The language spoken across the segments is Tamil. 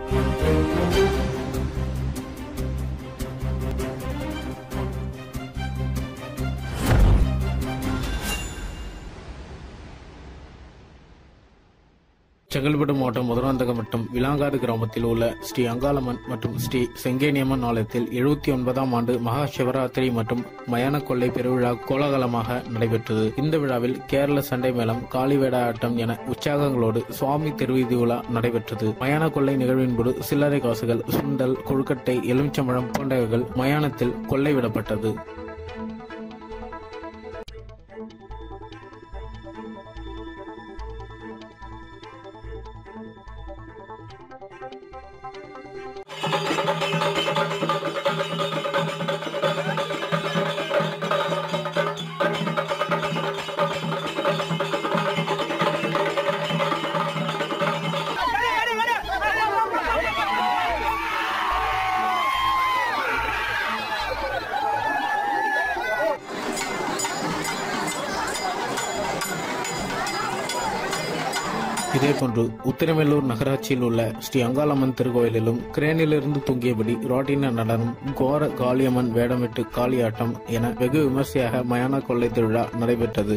செங்கல்பட்டு மாவட்டம் மதுராந்தகம் மற்றும் விலாங்காடு கிராமத்தில் உள்ள ஸ்ரீ அங்காளம்மன் மற்றும் ஸ்ரீ செங்கேனியம்மன் ஆலயத்தில் எழுபத்தி ஒன்பதாம் ஆண்டு மகா சிவராத்திரி மற்றும் மயான கொள்ளை பெருவிழா கோலாகலமாக நடைபெற்றது இந்த விழாவில் கேரள சண்டை மேளம் காளிவேட ஆட்டம் என உற்சாகங்களோடு சுவாமி திருவீதி விழா நடைபெற்றது மயான கொள்ளை நிகழ்வின் போது சில்லறை காசுகள் சுண்டல் கொழுக்கட்டை எலுமிச்சம்பழம் போன்றவைகள் மயானத்தில் கொள்ளைவிடப்பட்டது இதேபோன்று உத்திரமேலூர் நகராட்சியில் உள்ள ஸ்ரீ அங்காளம்மன் திருக்கோயிலிலும் கிரேனிலிருந்து தூங்கியபடி ரோட்டின நடனம் கோர காளியம்மன் வேடமிட்டு காளியாட்டம் என வெகு விமர்சையாக மயான கொள்ளை திருவிழா நடைபெற்றது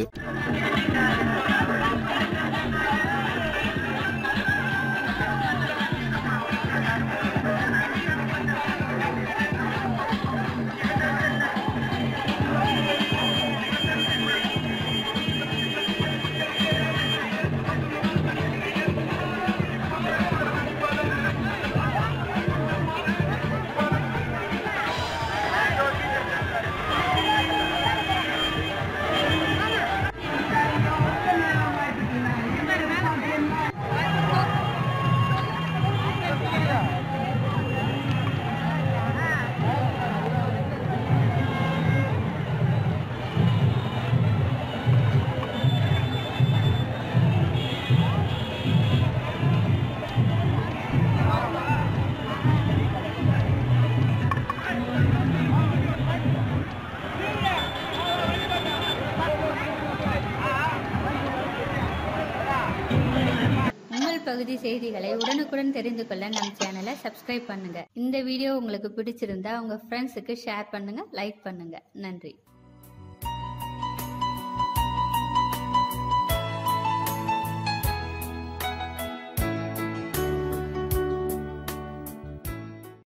உங்கள் பகுதி செய்திகளை உடனுக்குடன் தெரிந்து கொள்ள நம் சேனலை சப்ஸ்கிரைப் பண்ணுங்க இந்த வீடியோ உங்களுக்கு பிடிச்சிருந்தா உங்க ஃப்ரெண்ட்ஸுக்கு ஷேர் பண்ணுங்க லைக் பண்ணுங்க நன்றி